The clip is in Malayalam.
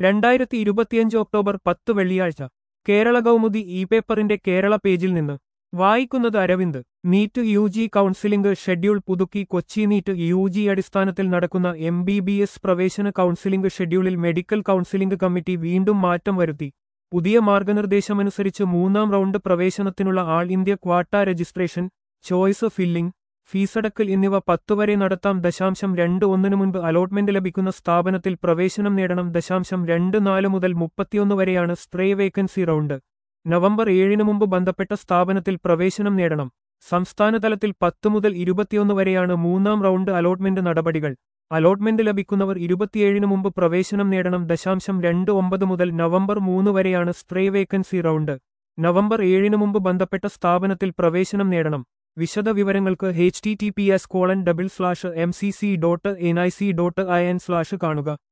രണ്ടായിരത്തി ഇരുപത്തിയഞ്ച് ഒക്ടോബർ പത്ത് വെള്ളിയാഴ്ച കേരള കൗമുദി ഇ പേപ്പറിന്റെ കേരള പേജിൽ നിന്ന് വായിക്കുന്നത് Aravind NEET U G counselling schedule പുതുക്കി കൊച്ചി നീറ്റ് യു ജി അടിസ്ഥാനത്തിൽ നടക്കുന്ന എം ബി ബി എസ് പ്രവേശന കൗൺസിലിംഗ് ഷെഡ്യൂളിൽ മെഡിക്കൽ കൗൺസിലിംഗ് കമ്മിറ്റി വീണ്ടും മാറ്റം വരുത്തി പുതിയ മാർഗനിർദ്ദേശമനുസരിച്ച് മൂന്നാം റൗണ്ട് പ്രവേശനത്തിനുള്ള all India quota registration choice filling ഫീസടക്കൽ എന്നിവ പത്തുവരെ നടത്താം ദശാംശം രണ്ട് ഒന്നിനു മുൻപ് അലോട്ട്മെന്റ് ലഭിക്കുന്ന സ്ഥാപനത്തിൽ പ്രവേശനം നേടണം ദശാംശം രണ്ട് നാല് മുതൽ മുപ്പത്തിയൊന്ന് വരെയാണ് സ്ട്രേ വേക്കൻസി റൗണ്ട് നവംബർ ഏഴിന് മുമ്പ് ബന്ധപ്പെട്ട സ്ഥാപനത്തിൽ പ്രവേശനം നേടണം സംസ്ഥാനതലത്തിൽ പത്ത് മുതൽ ഇരുപത്തിയൊന്ന് വരെയാണ് മൂന്നാം റൗണ്ട് അലോട്ട്മെന്റ് നടപടികൾ അലോട്ട്മെന്റ് ലഭിക്കുന്നവർ ഇരുപത്തിയേഴിന് മുമ്പ് പ്രവേശനം നേടണം ദശാംശം രണ്ട് ഒമ്പത് മുതൽ നവംബർ മൂന്ന് വരെയാണ് സ്ട്രേ വേക്കൻസി റൗണ്ട് നവംബർ ഏഴിന് മുമ്പ് ബന്ധപ്പെട്ട സ്ഥാപനത്തിൽ പ്രവേശനം നേടണം വിശദ വിവരങ്ങൾക്ക് H T T P S colon double slash M C C dot N I C dot I N slash കാണുക